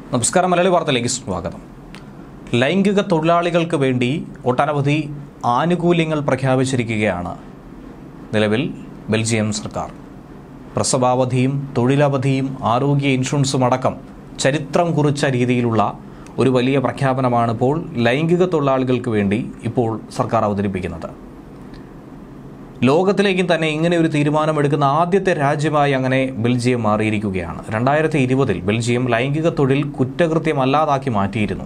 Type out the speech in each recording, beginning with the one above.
നമസ്കാരം മലയാളി വാർത്തയിലേക്ക് സ്വാഗതം ലൈംഗിക തൊഴിലാളികൾക്ക് വേണ്ടി ഒട്ടനവധി ആനുകൂല്യങ്ങൾ പ്രഖ്യാപിച്ചിരിക്കുകയാണ് നിലവിൽ ബെൽജിയം സർക്കാർ പ്രസവാവധിയും തൊഴിലവധിയും ആരോഗ്യ ഇൻഷുറൻസും അടക്കം ചരിത്രം കുറിച്ച രീതിയിലുള്ള ഒരു വലിയ പ്രഖ്യാപനമാണ് ഇപ്പോൾ ലൈംഗിക തൊഴിലാളികൾക്ക് വേണ്ടി ഇപ്പോൾ സർക്കാർ അവതരിപ്പിക്കുന്നത് ലോകത്തിലേക്കും തന്നെ ഇങ്ങനെ ഒരു തീരുമാനമെടുക്കുന്ന ആദ്യത്തെ രാജ്യമായി അങ്ങനെ ബെൽജിയം മാറിയിരിക്കുകയാണ് രണ്ടായിരത്തി ഇരുപതിൽ ബെൽജിയം ലൈംഗിക തൊഴിൽ കുറ്റകൃത്യമല്ലാതാക്കി മാറ്റിയിരുന്നു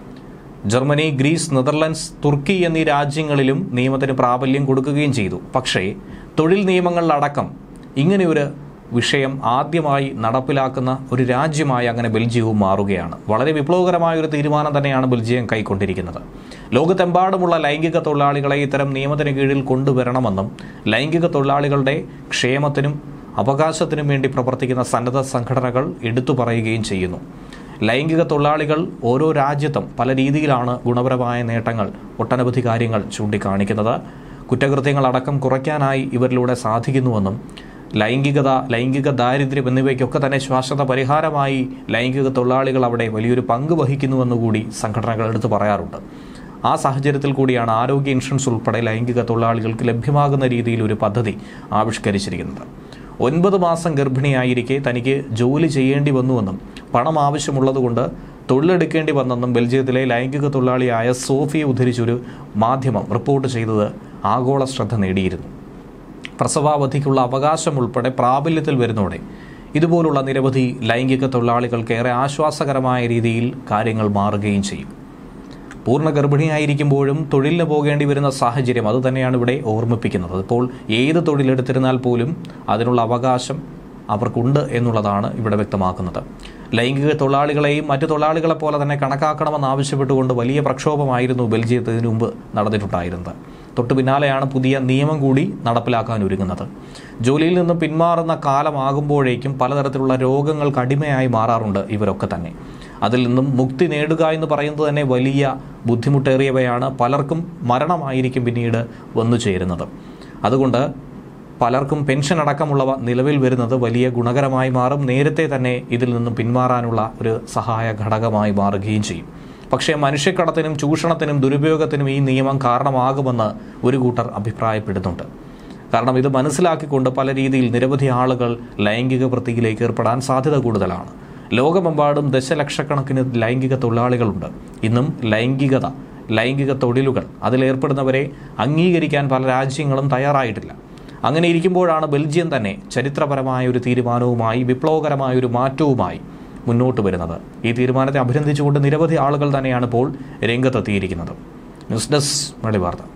ജർമ്മനി ഗ്രീസ് നെതർലൻഡ്സ് തുർക്കി എന്നീ രാജ്യങ്ങളിലും നിയമത്തിന് പ്രാബല്യം കൊടുക്കുകയും ചെയ്തു പക്ഷേ തൊഴിൽ നിയമങ്ങളിലടക്കം ഇങ്ങനെയൊരു വിഷയം ആദ്യമായി നടപ്പിലാക്കുന്ന ഒരു രാജ്യമായി അങ്ങനെ ബെൽജിയവും മാറുകയാണ് വളരെ വിപ്ലവകരമായ ഒരു തീരുമാനം തന്നെയാണ് ബെൽജിയം കൈക്കൊണ്ടിരിക്കുന്നത് ലോകത്തെമ്പാടുമുള്ള ലൈംഗിക തൊഴിലാളികളെ ഇത്തരം നിയമത്തിന് കീഴിൽ കൊണ്ടുവരണമെന്നും ലൈംഗിക തൊഴിലാളികളുടെ ക്ഷേമത്തിനും അവകാശത്തിനും വേണ്ടി പ്രവർത്തിക്കുന്ന സന്നദ്ധ സംഘടനകൾ എടുത്തു പറയുകയും ചെയ്യുന്നു ലൈംഗിക തൊഴിലാളികൾ ഓരോ രാജ്യത്തും പല രീതിയിലാണ് ഗുണപരമായ നേട്ടങ്ങൾ ഒട്ടനവധി കാര്യങ്ങൾ ചൂണ്ടിക്കാണിക്കുന്നത് കുറ്റകൃത്യങ്ങളടക്കം കുറയ്ക്കാനായി ഇവരിലൂടെ സാധിക്കുന്നുവെന്നും ലൈംഗികത ലൈംഗിക ദാരിദ്ര്യം എന്നിവയ്ക്കൊക്കെ തന്നെ ശാശ്വത പരിഹാരമായി ലൈംഗിക തൊഴിലാളികൾ അവിടെ വലിയൊരു പങ്ക് വഹിക്കുന്നുവെന്നുകൂടി സംഘടനകൾ എടുത്തു പറയാറുണ്ട് ആ സാഹചര്യത്തിൽ കൂടിയാണ് ആരോഗ്യ ഇൻഷുറൻസ് ഉൾപ്പെടെ ലൈംഗിക തൊഴിലാളികൾക്ക് ലഭ്യമാകുന്ന രീതിയിൽ ഒരു പദ്ധതി ആവിഷ്കരിച്ചിരിക്കുന്നത് ഒൻപത് മാസം ഗർഭിണിയായിരിക്കെ തനിക്ക് ജോലി ചെയ്യേണ്ടി വന്നുവെന്നും പണം ആവശ്യമുള്ളതുകൊണ്ട് തൊഴിലെടുക്കേണ്ടി വന്നെന്നും ബെൽജിയത്തിലെ ലൈംഗിക തൊഴിലാളിയായ സോഫിയെ ഉദ്ധരിച്ചൊരു മാധ്യമം റിപ്പോർട്ട് ചെയ്തത് ആഗോള ശ്രദ്ധ നേടിയിരുന്നു പ്രസവാവധിക്കുള്ള അവകാശം ഉൾപ്പെടെ പ്രാബല്യത്തിൽ വരുന്നതോടെ ഇതുപോലുള്ള നിരവധി ലൈംഗിക തൊഴിലാളികൾക്ക് ഏറെ ആശ്വാസകരമായ രീതിയിൽ കാര്യങ്ങൾ മാറുകയും ചെയ്യും പൂർണ്ണ ഗർഭിണിയായിരിക്കുമ്പോഴും തൊഴിലിന് പോകേണ്ടി വരുന്ന സാഹചര്യം അത് തന്നെയാണ് ഇവിടെ ഓർമ്മിപ്പിക്കുന്നത് ഇപ്പോൾ ഏത് തൊഴിലെടുത്തിരുന്നാൽ പോലും അതിനുള്ള അവകാശം അവർക്കുണ്ട് എന്നുള്ളതാണ് ഇവിടെ വ്യക്തമാക്കുന്നത് ലൈംഗിക തൊഴിലാളികളെയും മറ്റു തൊഴിലാളികളെ പോലെ തന്നെ കണക്കാക്കണമെന്ന് ആവശ്യപ്പെട്ടുകൊണ്ട് വലിയ പ്രക്ഷോഭമായിരുന്നു ബെൽജിയത്ത് ഇതിനു മുമ്പ് നടന്നിട്ടുണ്ടായിരുന്നത് തൊട്ടു പിന്നാലെയാണ് പുതിയ നിയമം കൂടി നടപ്പിലാക്കാൻ ഒരുങ്ങുന്നത് ജോലിയിൽ നിന്നും പിന്മാറുന്ന കാലമാകുമ്പോഴേക്കും പലതരത്തിലുള്ള രോഗങ്ങൾക്ക് അടിമയായി മാറാറുണ്ട് ഇവരൊക്കെ തന്നെ അതിൽ നിന്നും മുക്തി നേടുക എന്ന് പറയുന്നത് തന്നെ വലിയ ബുദ്ധിമുട്ടേറിയവയാണ് പലർക്കും മരണമായിരിക്കും പിന്നീട് വന്നു ചേരുന്നത് അതുകൊണ്ട് പലർക്കും പെൻഷൻ അടക്കമുള്ളവ നിലവിൽ വരുന്നത് വലിയ ഗുണകരമായി മാറും നേരത്തെ തന്നെ ഇതിൽ നിന്നും പിന്മാറാനുള്ള ഒരു സഹായ ഘടകമായി മാറുകയും ചെയ്യും പക്ഷേ മനുഷ്യക്കടത്തിനും ചൂഷണത്തിനും ദുരുപയോഗത്തിനും ഈ നിയമം കാരണമാകുമെന്ന് ഒരു കൂട്ടർ അഭിപ്രായപ്പെടുന്നുണ്ട് കാരണം ഇത് മനസ്സിലാക്കിക്കൊണ്ട് പല രീതിയിൽ നിരവധി ആളുകൾ ലൈംഗിക വൃത്തിയിലേക്ക് ഏർപ്പെടാൻ സാധ്യത കൂടുതലാണ് ലോകമെമ്പാടും ദശലക്ഷക്കണക്കിന് ലൈംഗിക തൊഴിലാളികളുണ്ട് ഇന്നും ലൈംഗികത ലൈംഗിക തൊഴിലുകൾ അതിലേർപ്പെടുന്നവരെ അംഗീകരിക്കാൻ പല രാജ്യങ്ങളും തയ്യാറായിട്ടില്ല അങ്ങനെ ഇരിക്കുമ്പോഴാണ് ബെൽജിയം തന്നെ ചരിത്രപരമായ ഒരു തീരുമാനവുമായി വിപ്ലവകരമായ ഒരു മാറ്റവുമായി മുന്നോട്ട് വരുന്നത് ഈ തീരുമാനത്തെ അഭിനന്ദിച്ചുകൊണ്ട് നിരവധി ആളുകൾ തന്നെയാണ് ഇപ്പോൾ രംഗത്തെത്തിയിരിക്കുന്നത് ന്യൂസ് ഡെസ്ക് മലയാളി വാർത്ത